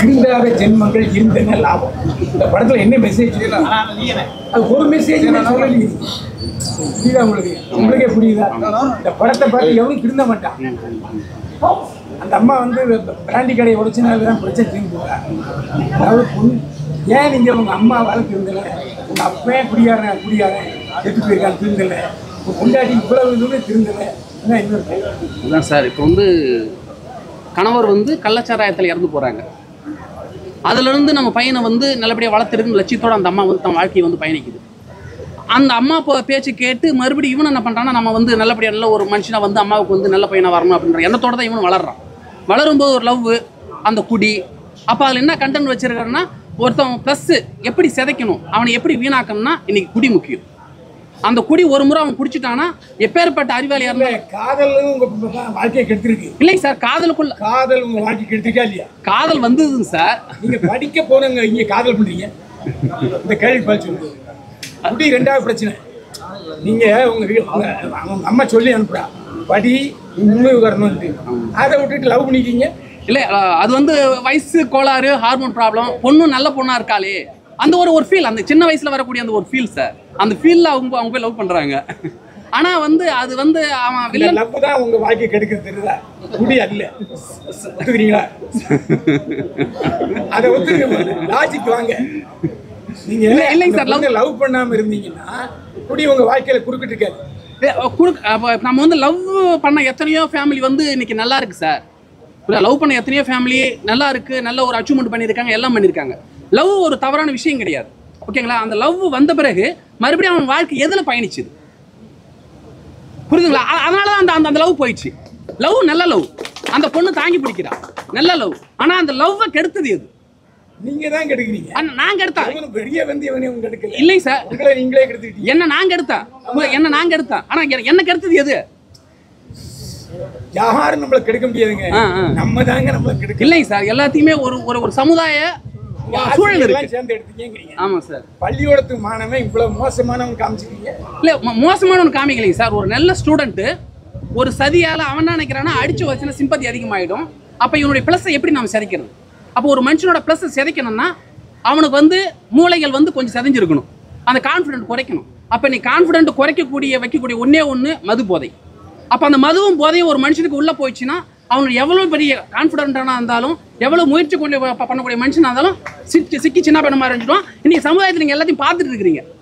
திருந்தாத ஜென்மங்கள் இருந்தன லாபம் இந்த படத்துல என்ன மெசேஜ் அது ஒரு மெசேஜ் சொல்லலையே புரியுதா உங்களுக்கு உங்களுக்கே புரியுதா இந்த படத்தை பார்த்து எவனும் திருந்த மாட்டான் அந்த அம்மா வந்து பிராண்டி கடையை உடைச்சனால தான் பிரச்சனை தீர்ந்து போறா அதாவது பொண்ணு ஏன் நீங்க உங்க அம்மாவால திருந்தல உங்க அப்பன் குடியாரன் குடியாரன் செத்து போயிருக்கான் திருந்தல உங்க பொண்டாட்டி இவ்வளவு தூரம் திருந்தல என்ன இன்னொரு கேள்வி. அதுதான் சார் இப்போ வந்து கணவர் வந்து கள்ளச்சாராயத்தில் இறந்து போகிறாங்க அதுலேருந்து நம்ம பையனை வந்து நல்லபடியாக வளர்த்துருக்குன்னு லட்சியத்தோட அந்த அம்மா வந்து தன் வாழ்க்கையை வந்து பயணிக்குது அந்த அம்மா இப்போ பேச்சு கேட்டு மறுபடியும் இவன் என்ன பண்ணுறான்னா நம்ம வந்து நல்லபடியாக நல்ல ஒரு மனுஷனாக வந்து அம்மாவுக்கு வந்து நல்ல பையனாக வரணும் அப்படின்ற எண்ணத்தோட தான் இவன் வளர்றான் வளரும்போது ஒரு லவ் அந்த குடி அப்போ அதில் என்ன கண்டென்ட் வச்சிருக்காருன்னா ஒருத்தன் ப்ளஸ்ஸு எப்படி சிதைக்கணும் அவனை எப்படி வீணாக்கணும்னா இன்னைக்கு குடி முக்கியம் அந்த குடி ஒரு முறை அவன் குடிச்சிட்டானா எப்பேற்பட்ட அறிவாளியாக இல்ல இருந்தால் காதலும் உங்க வாழ்க்கையை கெடுத்திருக்கு இல்லைங்க சார் காதலுக்குள்ள காதல் உங்க வாழ்க்கை கெடுத்திருக்கா இல்லையா காதல் வந்ததுங்க சார் நீங்க படிக்க போனவங்க இங்க காதல் பண்றீங்க இந்த கேள்வி பதில் சொல்லுங்க குடி ரெண்டாவது பிரச்சனை நீங்க உங்க வீ- உங்க அவங்க அம்மா சொல்லி அனுப்புறா படி உண்மை வரணும்னு அதை விட்டுட்டு லவ் பண்ணிக்கிங்க இல்லை அஹ், அது வந்து வயசு கோளாறு ஹார்மோன் ப்ராப்ளம் பொண்ணு நல்ல பொண்ணா இருக்காளே அந்த ஒரு ஒரு ஃபீல் அந்த சின்ன வயசுல வரக்கூடிய அந்த ஒரு ஃபீல் சார் அந்த ஃபீல்ல அவங்க அவங்க போய் லவ் பண்றாங்க ஆனா வந்து அது வந்து அவன் இந்த வில்லன் லவ் தான் உங்க வாழ்க்கை கெடுக்கிறது தெரியுதா குடி அல்ல ஒத்துக்கிறீங்களா அதை ஒத்துக்க லாஜிக் வாங்க நீங்க இல்ல, இல்லைங்க சார், love- லவ் பண்ணாம இருந்தீங்கன்னா குடி உங்க வாழ்க்கையில குறுக்கிட்டு இருக்காது ஏ, குடுக்க அப்ப நம்ம வந்து லவ் பண்ண எத்தனையோ ஃபேமிலி வந்து இன்னைக்கு நல்லா இருக்கு சார் லவ் பண்ண எத்தனையோ ஃபேமிலி நல்லா இருக்கு நல்ல ஒரு அச்சீவ்மெண்ட் பண்ணியிருக்காங்க எல்லாம் பண்ணியிருக்காங்க லவ் ஒரு தவறான விஷயம் கிடையாது ஓகேங்களா அந்த லவ் வந்த பிறகு மறுபடியும் அவன் வாழ்க்கை எதில் பயணிச்சுது புரியுதுங்களா அ- அதனால தான் அந்த அந்த அந்த லவ் போயிடுச்சு லவ் நல்ல லவ் அந்த பொண்ணு தாங்கி பிடிக்கிறா நல்ல லவ் ஆனா அந்த லவ்வை கெடுத்தது எது நீங்க தான் கெடுக்கிறீங்க அண்ணா, நான் கெடுத்தா அவனும் பெரிய வந்து இவனே உங்க கெடுக்கல இல்லைங்க சார் உங்களை நீங்களே கெடுத்துக்கிட்டீங்க என்ன நான் கெடுத்தேன் உங்க- என்ன நான் கெடுத்தேன் ஆனா எ- என்ன கெடுத்தது எது யாரும் நம்மள கெடுக்க முடியாதுங்க ஆ, ஆ. நம்ம தாங்க நம்மள கெடுக்க இல்லைங்க சார் எல்லாத்தையுமே ஒரு ஒரு ஒரு சமுதாய சூழல் இருக்கு சேர்ந்து எடுத்தீங்கிறீங்க ஆமா சார் பள்ளியோடத்து மாணவன் இவ்வளவு மோசமானவன் காமிச்சிருக்கீங்க இல்ல மோ- மோசமான ஒன்று காமிக்கலைங்க சார் ஒரு நல்ல ஸ்டூடெண்ட் ஒரு சதியால அவன் என்ன நினைக்கிறான்னா அடிச்சு வச்சுன்னா சிம்பத்தி அதிகமாயிடும் அப்ப இவனுடைய ப்ளஸ்ஸை எப்படி நம்ம சிதைக்கிறது அப்போ ஒரு மனுஷனோட ப்ளஸ்ஸை சிதைக்கணும்னா அவனுக்கு வந்து மூளைகள் வந்து கொஞ்சம் சிதைஞ்சிருக்கணும் அந்த கான்ஃபிடென்ட் குறைக்கணும் அப்ப நீ கான்ஃபிடென்ட் குறைக்கக்கூடிய வைக்கக்கூடிய ஒண்ணே ஒண்ணு மது போதை அப்ப அந்த மதுவும் போதையும் ஒரு மனுஷனுக்கு உள்ள போயிடுச்சுன்னா அவனுக்கு எவ்வளவு பெரிய கான்ஃபிடென்ட்டானா இருந்தாலும் எவ்வளவு முயற்சி கொண்டு ப- பண்ணக்கூடிய மனுஷனா இருந்தாலும் சிக்கி சிக்கி சின்ன பண்ண மாதிரி இருந்துடும் இன்னைக்கு சமுதாயத்தில் நீங்க எல்லாத்தையும் பார்த்துட்டு இருக்கிறீங்க